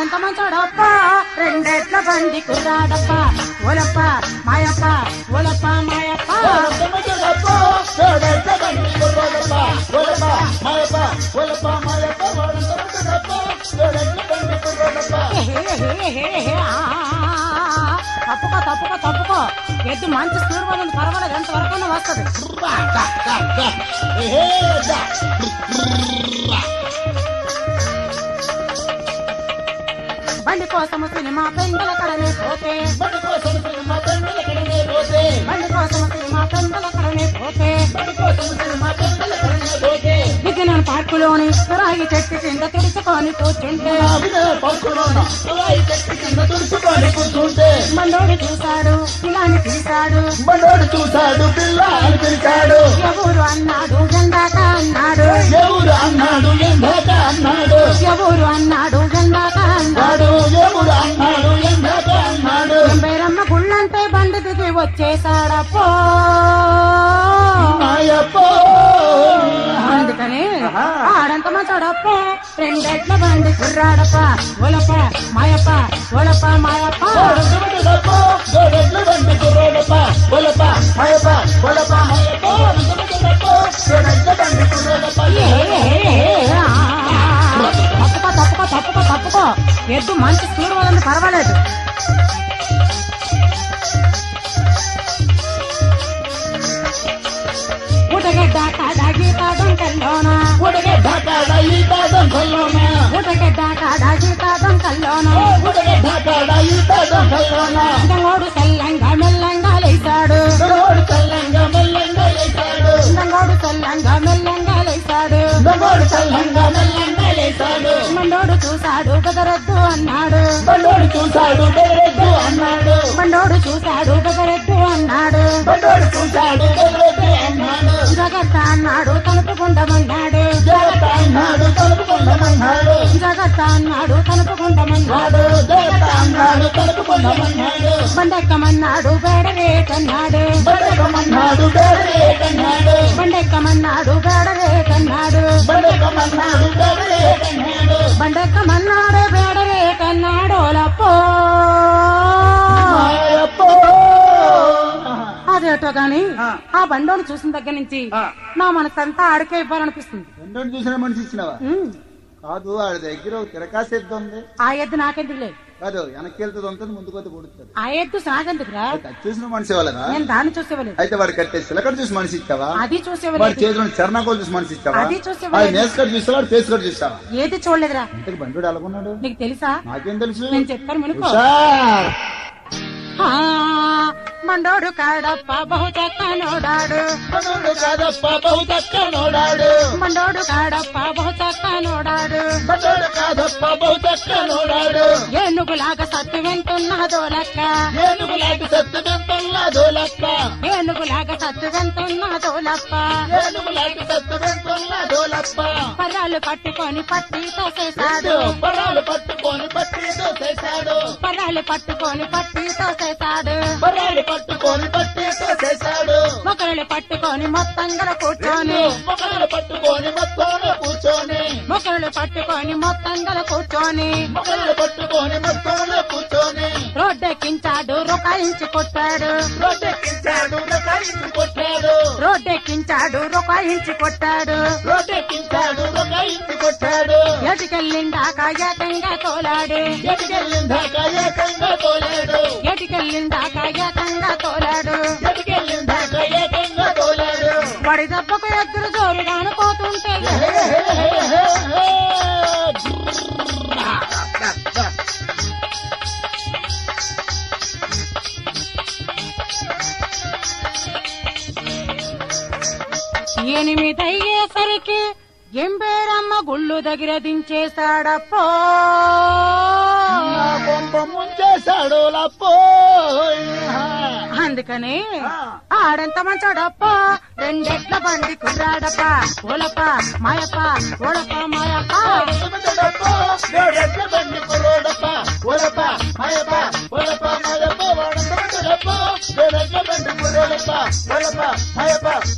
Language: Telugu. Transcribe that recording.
ఆడంత మంచోడప్ప రెండెట్ల బండి కుర్రాడప్ప ఓలప్ప మాయప్ప ఓలప్ప మాయప్ప హే, హే, హే, హే, ఆ, తప్పుకో తప్పుకో తప్పుకో ఎద్దు మంచి స్పీడ్ పోతుంది పర్వాలేదు ఎంత వరకు వస్తుంది బండి కోసము సినిమా పెండల కడనే పోతే బండి కోసము సినిమా పెండల కడనే పోతే విజయనగరం పార్కులోని రాగి చెట్టు కింద తుడుచుకొని కూర్చుంటే మండోడు చూశాడు ఇలాని పిలిచాడు మనోడు చూశాడు పిల్ల అని పిలిచాడు ఎవరు అన్నాడు ఎందాక అన్నాడు ఎవరు అన్నాడు ఎందాక అన్నాడు ఎవరు అన్నాడు ఎందాక అన్నాడు వాడు ఎవరు అన్నాడు ఎందాక అన్నాడు ఎంబేరమ్మ గుళ్ళంటే బండి దిగి వచ్చేసాడప్పో మాయప్ప అందుకని ఆడంత మంచోడప్ప రెండెట్ల బండి కుర్రాడప్ప ఓలప్ప మాయప్ప ఓలప్ప మాయప్ప ఏ, ఏ, ఏ, ఏ, ఆ, తప్పుకో తప్పుకో తప్పుకో తప్పుకో ఎద్దు మంచి స్పీడ్ వదండి పర్వాలేదు ఉడగడ్డ కాడాగి కాదంకల్లోన ఉడగడ్డ కాడాగి కాదంకల్లోన దంగోడు సల్లంగా మెల్లంగా లేచాడు దంగోడు సల్లంగా మెల్లంగా లేచాడు మండోడు చూశాడు బెదరద్దు అన్నాడు బండోడు చూశాడు బెదరెద్దు అన్నాడు మండోడు చూశాడు బెదరద్దు అన్నాడు బండోడు చూశాడు బెదరెద్దు అన్నాడు జగత్త అన్నాడు తలుపుకుండమన్నాడు దేవత అన్నాడు తలుపుకుండమన్నాడు జగత్త అన్నాడు తలుపుకుండమన్నాడు నాడు దేవత అన్నాడు తలుపుకుండమన్నాడు బండెక్కమన్నాడు బేడరేటన్నాడు బండకమన్నాడు బెదరేటన్నాడు బండెక్కమన్నాడు బేడరేటన్నాడు బండకమన్నాడు బెదరేటన్నాడు బండెక్కమన్నాడు బేడరేటన్నాడు లప్పో మాయప్పో అదేటో గాని ఆ. ఆ బండోని చూసిన దగ్గర నుంచి ఆ. నా మనసంతా ఆడికే ఇవ్వాలనిపిస్తుంది రెండోని చూసిన మనిషి ఇచ్చినవా ఉమ్, కాదు ఆడి దగ్గర ఒక తిరకాసు ఎద్దు ఉంది ఆ ఎద్దు నాకెందుకు లేదు కాదు వెనక్కి వెళ్తుంది ఉంటుంది ముందుకు పోతే కొడుతుంది ఆ ఎద్దు నాకెందుకురా అది చూసిన మనిషి వాళ్ళగా నేను దాన్ని చూసేవలేదు అయితే వాడు కట్టే సిలకడ చూసి మనిషి ఇచ్చావా అది వాడి చూసేవలేదు చేతిలో చరణాకోలు చూసి మనిషి ఇచ్చావా అది చూసేవాడు. అది నేస్కట్ చూస్తావా ఫేస్ కట్ చూస్తావా ఏది చూడలేదురా ఇంతకు బండు అలాగున్నాడు నీకు తెలుసా నాకేం తెలుసు నేను చెప్తాను మునుకో హుషార్. ఆ, మండోడు కాడప్ప బహు చక్కనోడాడు మనోడు కాదప్ప బహు చక్కనోడాడు మండోడు కాడప్ప బహు చక్కనోడాడు మనోడు కాదప్ప బహు చక్కనోడాడు ఏనుగులాగా సత్తు వెంటున్నదో లెక్క ఏనుగులాంటి సత్తు వెంటున్నదో లక్క ఏనుగులాగా సత్తు వెంటున్నదో లప్ప ఏనుగులాంటి సత్తు వెంటున్నదో లప్ప పర్రాలు పట్టుకొని పట్టితో చేశాడు పరాలు పట్టుకొని పట్టితో చేశాడు పర్రాలు పట్టుకొని పట్టితో చేశాడు పరాలు పట్టుకొని పట్టితో చేశాడు మొక్కలు పట్టుకొని మొత్తంగా కూర్చొని మొక్కలు పట్టుకొని మొత్తం కూర్చొని మొక్కలు పట్టుకొని మొత్తంగా కూర్చొని మొక్కలు పట్టుకొని మొత్తం కూర్చొని రోడ్డెక్కించాడు రొకాయించి కొట్టాడు రోడ్డెక్కించాడు రకాయించి కొట్టాడు రోడ్డెక్కించాడు రొకాయించి కొట్టాడు రోడ్డెక్కించాడు రకాయించి కొట్టాడు ఎటుకెళ్ళిందాక ఏకంగా తోలాడు ఎటుకెళ్ళిందాక ఏకంగా తోలాడు ఎటుకెళ్ళిందాక ఏకంగా తోలాడు ఎటుకెళ్ళిందాక ఏకంగా తోలాడు వాడి దెబ్బకు ఎదురు జోరుగా అనుకోతుంటే ఎనిమిదయ్యేసరికి ఎంబేరమ్మ గుళ్ళు దగ్గర దించేశాడప్పో నా బొమ్మ ముంచేశాడు లప్పో అందుకని ఆడంత మంచాడప్ప రెండెట్ల బండి కుర్రాడప్ప ఓలప్ప మాయప్ప ఓలప్ప మాయప్ప ఎట్ల బండి కుర్రోడప్ప ఓలప్ప మాయప్ప ఓలప్ప మాయప్ప వాడంత బండి కుర్రోడప్ప ఓలప్ప మాయప్ప